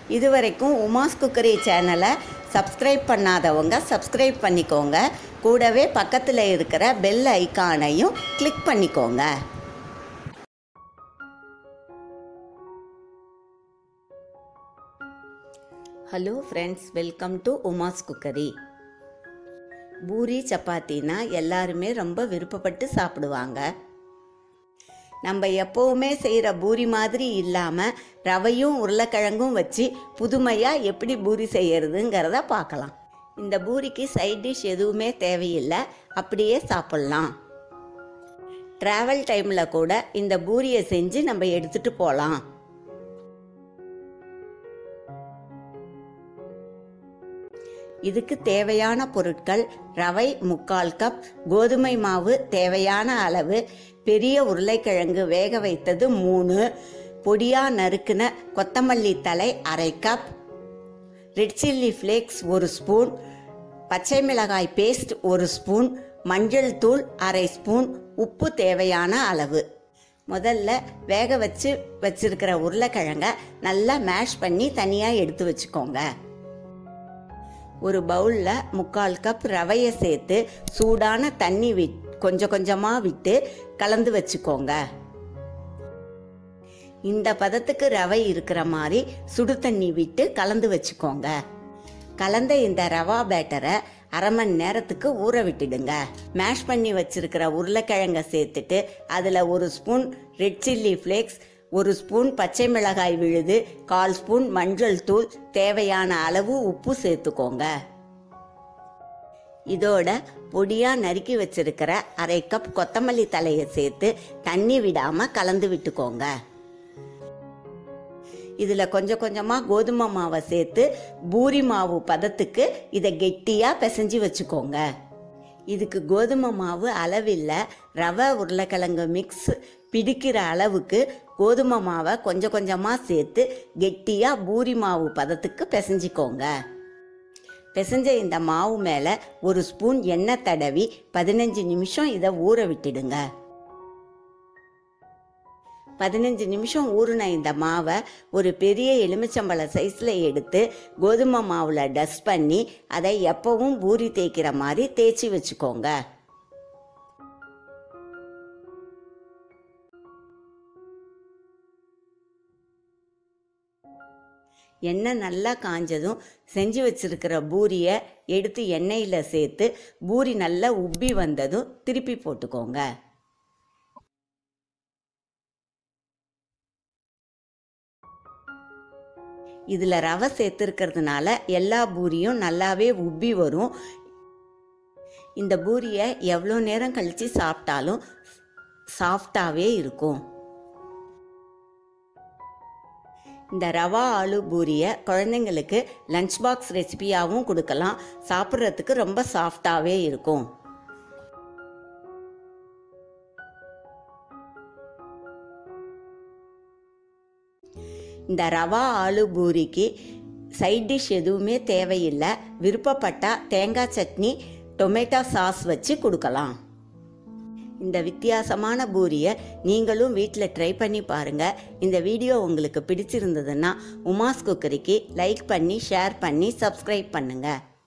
இதுவரைக்கும் உமாஸ் குக்கரி சேனலை சப்ஸ்கிரைப் பண்ணாதவங்க சப்ஸ்கிரைப் பண்ணிக்கோங்க கூடவே பக்கத்தில் இருக்கிற பெல் ஐகானையும் கிளிக் பண்ணிக்கோங்க hello friends welcome to Uma's cookery puri சப்பாத்தினா எல்லாருமே ரொம்ப விருப்பப்பட்டு சாப்பிடுவாங்க நம்ம எப்போவுமே செய்கிற பூரி மாதிரி இல்லாமல் ரவையும் உருளைக்கிழங்கும் வச்சு புதுமையாக எப்படி பூரி செய்யறதுங்கிறத பார்க்கலாம் இந்த பூரிக்கு சைட் டிஷ் எதுவுமே தேவையில்லை அப்படியே சாப்பிட்லாம் ட்ராவல் டைமில் கூட இந்த பூரியை செஞ்சு நம்ம எடுத்துகிட்டு போகலாம் இதுக்கு தேவையான பொருட்கள் ரவை முக்கால் கப் கோதுமை மாவு தேவையான அளவு பெரிய உருளைக்கிழங்கு வேக வைத்தது மூணு பொடியா நறுக்குன கொத்தமல்லி தலை அரை கப் ரெட் சில்லி ஃப்ளேக்ஸ் ஒரு ஸ்பூன் பச்சை மிளகாய் பேஸ்ட் ஒரு ஸ்பூன் மஞ்சள் தூள் அரை ஸ்பூன் உப்பு தேவையான அளவு முதல்ல வேக வச்சு வச்சிருக்கிற உருளைக்கிழங்க நல்லா மேஷ் பண்ணி தனியாக எடுத்து வச்சுக்கோங்க ஒரு பவுலில் முக்கால் கப் ரவையை சேர்த்து சூடான தண்ணி விட் கொஞ்சம் கொஞ்சமாக விட்டு கலந்து வச்சுக்கோங்க இந்த பதத்துக்கு ரவை இருக்கிற மாதிரி சுடு தண்ணி விட்டு கலந்து வச்சுக்கோங்க கலந்த இந்த ரவா பேட்டரை அரை மணி நேரத்துக்கு ஊற விட்டுடுங்க மேஷ் பண்ணி வச்சிருக்கிற உருளைக்கிழங்க சேர்த்துட்டு அதில் ஒரு ஸ்பூன் ரெட் சில்லி ஃப்ளேக்ஸ் ஒரு ஸ்பூன் பச்சை மிளகாய் விழுது கால் ஸ்பூன் மஞ்சள் தூள் தேவையான அளவு உப்பு சேர்த்துக்கோங்க இதோட பொடியா நறுக்கி வச்சிருக்கிற அரை கப் கொத்தமல்லி தலையை சேர்த்து தண்ணி விடாம கலந்து விட்டுக்கோங்க இதில் கொஞ்சம் கொஞ்சமாக கோதுமை மாவை சேர்த்து பூரி மாவு பதத்துக்கு இதை கெட்டியாக பிசைஞ்சு வச்சுக்கோங்க இதுக்கு கோதுமை மாவு அளவில்லை ரவை உருளைக்கிழங்கு மிக்ஸ் பிடிக்கிற அளவுக்கு கோதுமை மாவை கொஞ்சம் கொஞ்சமாக சேர்த்து கெட்டியாக பூரி மாவு பதத்துக்கு பிசைஞ்சிக்கோங்க பிசைஞ்ச இந்த மாவு மேலே ஒரு ஸ்பூன் எண்ணெய் தடவி பதினஞ்சு நிமிஷம் இதை ஊற விட்டுடுங்க பதினஞ்சு நிமிஷம் ஊறின இந்த மாவை ஒரு பெரிய எலுமிச்சம்பழ சைஸில் எடுத்து கோதுமை மாவில் டஸ்ட் பண்ணி அதை எப்பவும் பூரி தேய்க்கிற மாதிரி தேய்ச்சி வச்சுக்கோங்க எண்ணெய் நல்லா காஞ்சதும் செஞ்சு வச்சிருக்கிற பூரியை எடுத்து எண்ணெயில் சேர்த்து பூரி நல்லா உப்பி வந்ததும் திருப்பி போட்டுக்கோங்க இதில் ரவை சேர்த்துருக்கிறதுனால எல்லா பூரியும் நல்லாவே உப்பி வரும் இந்த பூரியை எவ்வளோ நேரம் கழித்து சாப்பிட்டாலும் சாஃப்டாகவே இருக்கும் இந்த ரவா ஆலு பூரியை குழந்தைங்களுக்கு லஞ்ச் பாக்ஸ் ரெசிபியாகவும் கொடுக்கலாம் சாப்பிட்றதுக்கு ரொம்ப சாஃப்டாகவே இருக்கும் இந்த ரவா ஆலு பூரிக்கு சைட் டிஷ் எதுவுமே தேவையில்லை விருப்பப்பட்டால் தேங்காய் சட்னி டொமேட்டோ சாஸ் வச்சு கொடுக்கலாம் இந்த வித்தியாசமான பூரியை நீங்களும் வீட்டில் ட்ரை பண்ணி பாருங்கள் இந்த வீடியோ உங்களுக்கு பிடிச்சிருந்ததுன்னா உமாஸ் குக்கரிக்கு லைக் பண்ணி ஷேர் பண்ணி சப்ஸ்கிரைப் பண்ணுங்கள்